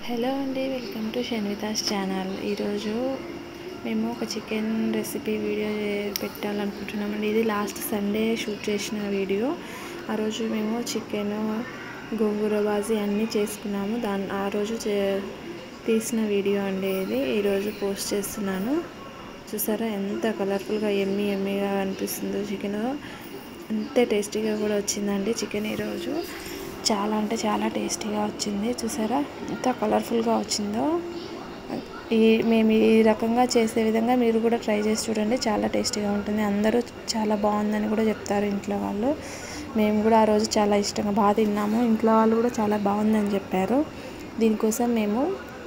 hello అండి welcome to Shanvitha's channel ఈరోజు మేము ఒక చికెన్ రెసిపీ వీడియో చే- పెట్టాలనుకుంటున్నామండి ఇది లాస్ట్ సండే షూట్ చేసిన వీడియో ఆ రోజు మేము చికెన్ గోంగూర బాజీ అన్నీ చేసుకున్నాము దాని ఆ రోజు చే తీసిన వీడియో అండి ఇది ఈరోజు పోస్ట్ చేస్తున్నాను చూసారా ఎంత కలర్ఫుల్గా ఎమ్మి ఎమ్మిగా అనిపిస్తుందో చికెన్ అంతే టేస్టీగా కూడా వచ్చిందండి చికెన్ ఈరోజు చాలా అంటే చాలా టేస్టీగా వచ్చింది చూసారా ఎంత కలర్ఫుల్గా వచ్చిందో ఈ మేము ఈ రకంగా చేసే విధంగా మీరు కూడా ట్రై చేసి చూడండి చాలా టేస్టీగా ఉంటుంది అందరూ చాలా బాగుందని కూడా చెప్తారు ఇంట్లో వాళ్ళు మేము కూడా ఆ రోజు చాలా ఇష్టంగా బాగా తిన్నాము ఇంట్లో వాళ్ళు కూడా చాలా బాగుందని చెప్పారు దీనికోసం మేము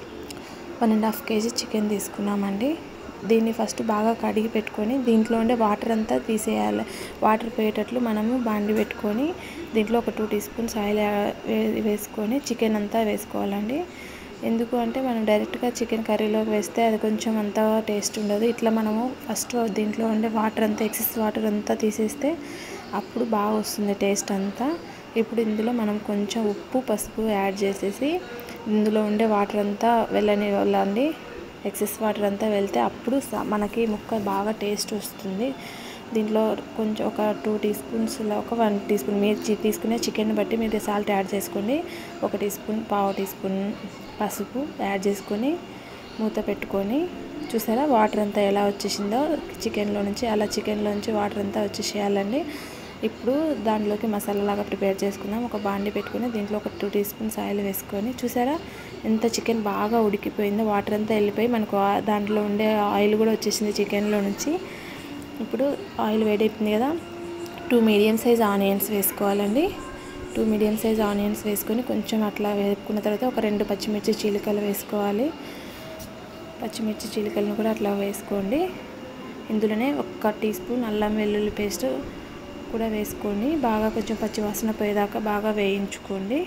one and half kg chicken తీసుకున్నామండి దీన్ని ఫస్ట్ బాగా కడిగి పెట్టుకొని దీంట్లో ఉండే వాటర్ అంతా తీసేయాలి వాటర్ పోయేటట్లు మనము బాండి పెట్టుకొని దీంట్లో ఒక టూ టీ స్పూన్స్ ఆయిల్ వే- వేసుకొని చికెన్ అంతా వేసుకోవాలండి ఎందుకు అంటే మనం డైరెక్ట్గా చికెన్ కర్రీలోకి వేస్తే అది కొంచెం అంత టేస్ట్ ఉండదు ఇట్లా మనము ఫస్ట్ దీంట్లో ఉండే వాటర్ అంతా ఎక్సెస్ వాటర్ అంతా తీసేస్తే అప్పుడు బాగా వస్తుంది టేస్ట్ అంతా ఇప్పుడు ఇందులో మనం కొంచెం ఉప్పు పసుపు యాడ్ చేసేసి ఇందులో ఉండే వాటర్ అంతా వెళ్ళని వెళ్ళండి ఎక్సెస్ వాటర్ అంతా వెళ్తే అప్పుడు స- మనకి ముక్క బాగా టేస్ట్ వస్తుంది దీంట్లో కొంచెం ఒక టూ టీ స్పూన్స్ ఒక వన్ టీ స్పూన్ మీరు చి- తీసుకునే చికెన్ బట్టి మీరు సాల్ట్ యాడ్ చేసుకోండి ఒక టీ స్పూన్ పావు టీ స్పూన్ పసుపు యాడ్ చేసుకొని మూత పెట్టుకొని చూసారా వాటర్ అంతా ఎలా వచ్చేసిందో చికెన్లో నుంచి అలా చికెన్లో నుంచి వాటర్ అంతా వచ్చేసేయాలండి ఇప్పుడు దాంట్లోకి మసాలా లాగా ప్రిపేర్ చేసుకుందాం ఒక బాండి పెట్టుకొని దీంట్లో ఒక టూ టీ స్పూన్స్ ఆయిల్ వేసుకొని చూసారా ఎంత చికెన్ బాగా ఉడికిపోయిందో వాటర్ అంతా వెళ్ళిపోయి మనకు ఆ- దాంట్లో ఉండే ఆయిల్ కూడా వచ్చేసింది చికెన్లో నుంచి ఇప్పుడు ఆయిల్ వేడైపోయింది కదా టూ మీడియం సైజ్ ఆనియన్స్ వేసుకోవాలండి టూ మీడియం సైజ్ ఆనియన్స్ వేసుకొని కొంచెం అట్లా వేపుకున్న తర్వాత ఒక రెండు పచ్చిమిర్చి చీలికలు వేసుకోవాలి పచ్చిమిర్చి చీలికలను కూడా అట్లా వేసుకోండి ఇందులోనే ఒక టీ స్పూన్ అల్లం వెల్లుల్లి పేస్ట్ కూడా వేసుకోండి బాగా కొంచెం పచ్చివాసన పోయేదాకా బాగా వేయించుకోండి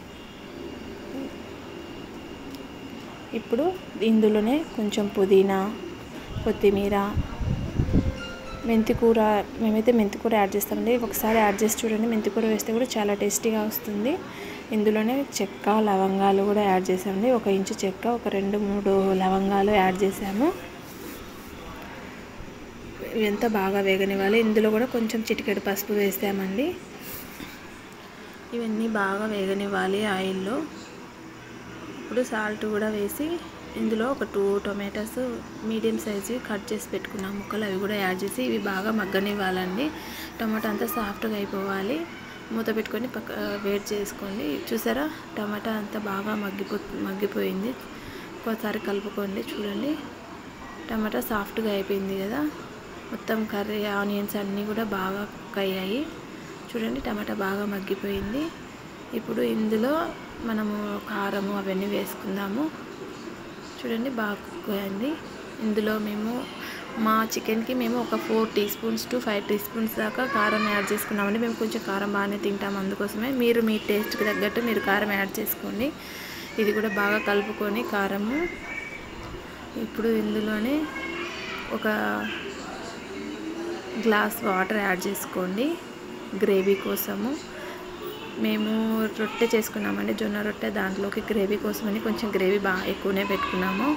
ఇప్పుడు ఇందులోనే కొంచెం పుదీనా కొత్తిమీర మెంతికూర మేమైతే మెంతికూర యాడ్ చేస్తామండి ఒకసారి యాడ్ చేసి చూడండి మెంతికూర వేస్తే కూడా చాలా టేస్టీగా వస్తుంది ఇందులోనే చెక్క లవంగాలు కూడా యాడ్ చేసామండి ఒక ఇంచు చెక్క ఒక రెండు మూడు లవంగాలు యాడ్ చేసాము ఇవంతా బాగా వేగనివ్వాలి ఇందులో కూడా కొంచెం చిటికెడు పసుపు వేసామండి ఇవన్నీ బాగా వేగనివ్వాలి ఆయిల్లో ఇప్పుడు సాల్ట్ కూడా వేసి ఇందులో ఒక two tomatoes medium size cut చేసి పెట్టుకున్నాం ముక్కలు అవి కూడా యాడ్ చేసి ఇవి బాగా మగ్గనివ్వాలండి టమాటా అంతా సాఫ్ట్గా అయిపోవాలి మూత పెట్టుకొని పక్క వేడి చేసుకోండి చూసారా టమాటా అంతా బాగా మగ్గిపో మగ్గిపోయింది ఒకసారి కలుపుకోండి చూడండి టమాటా సాఫ్ట్గా అయిపోయింది కదా మొత్తం కర్రీ ఆనియన్స్ అన్నీ కూడా బాగా కుక్ అయ్యాయి చూడండి టమాటా బాగా మగ్గిపోయింది ఇప్పుడు ఇందులో మనము కారము అవన్నీ వేసుకుందాము చూడండి బాగా కుక్ అయింది ఇందులో మేము మా చికెన్కి మేము ఒక four tea spoons to five tea spoons దాకా కారం యాడ్ చేసుకున్నామండి మేము కొంచెం కారం బాగానే తింటాం అందుకోసమే మీరు మీ టేస్ట్కి తగ్గట్టు మీరు కారం యాడ్ చేసుకోండి ఇది కూడా బాగా కలుపుకొని కారము ఇప్పుడు ఇందులోనే ఒక గ్లాస్ వాటర్ యాడ్ చేసుకోండి గ్రేవీ కోసము మేము రొట్టె చేసుకున్నామండి జొన్న రొట్టె దాంట్లోకి గ్రేవీ కోసమని కొంచెం గ్రేవీ బాగా ఎక్కువనే పెట్టుకున్నాము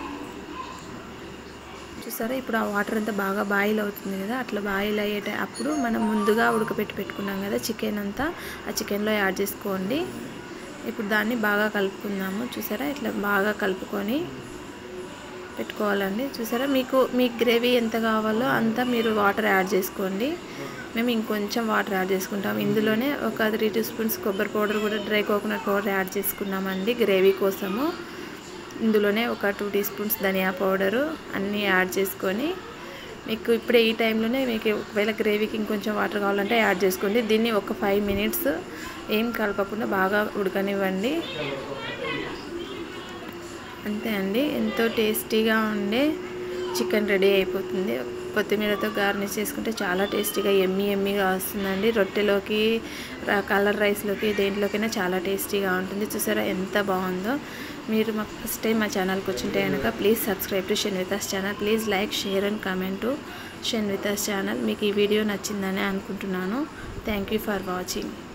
చూసారా ఇప్పుడు ఆ వాటర్ అంతా బాగా బాయిల్ అవుతుంది కదా అట్లా బాయిల్ అయ్యేట అప్పుడు మనం ముందుగా ఉడకపెట్టి పెట్టుకున్నాం కదా చికెన్ అంతా ఆ చికెన్లో యాడ్ చేసుకోండి ఇప్పుడు దాన్ని బాగా కలుపుకుందాము చూసారా ఇట్లా బాగా కలుపుకొని పెట్టుకోవాలండి చూసారా మీకు మీ గ్రేవీ ఎంత కావాలో అంత మీరు వాటర్ యాడ్ చేసుకోండి మేము ఇంకొంచెం వాటర్ యాడ్ చేసుకుంటాం ఇందులోనే ఒక త్రీ టీ స్పూన్స్ కొబ్బరి పౌడర్ కూడా డ్రై కోకోనట్ పౌడర్ యాడ్ చేసుకున్నామండి గ్రేవీ కోసము ఇందులోనే ఒక టూ టీ స్పూన్స్ ధనియా పౌడరు అన్నీ యాడ్ చేసుకొని మీకు ఇప్పుడే ఈ టైంలోనే మీకు ఒకవేళ గ్రేవీకి ఇంకొంచెం వాటర్ కావాలంటే యాడ్ చేసుకోండి దీన్ని ఒక ఫైవ్ మినిట్స్ ఏం కలపకుండా బాగా ఉడకనివ్వండి అంతే అండి ఎంతో టేస్టీగా ఉండే చికెన్ రెడీ అయిపోతుంది కొత్తిమీరతో గార్నిష్ చేసుకుంటే చాలా టేస్టీగా ఎమ్మి ఎమ్మిగా వస్తుందండి రొట్టెలోకి ర- కలర్ రైస్లోకి దేంట్లోకైనా చాలా టేస్టీగా ఉంటుంది చూసారా ఎంత బాగుందో మీరు మా ఫస్ట్ టైం మా ఛానల్కి వచ్చింటే కనుక please subscribe to Shanvitha's channel please like share and comment to Shanvitha's channel మీకు ఈ వీడియో నచ్చిందని అనుకుంటున్నాను థ్యాంక్ యూ ఫర్ వాచింగ్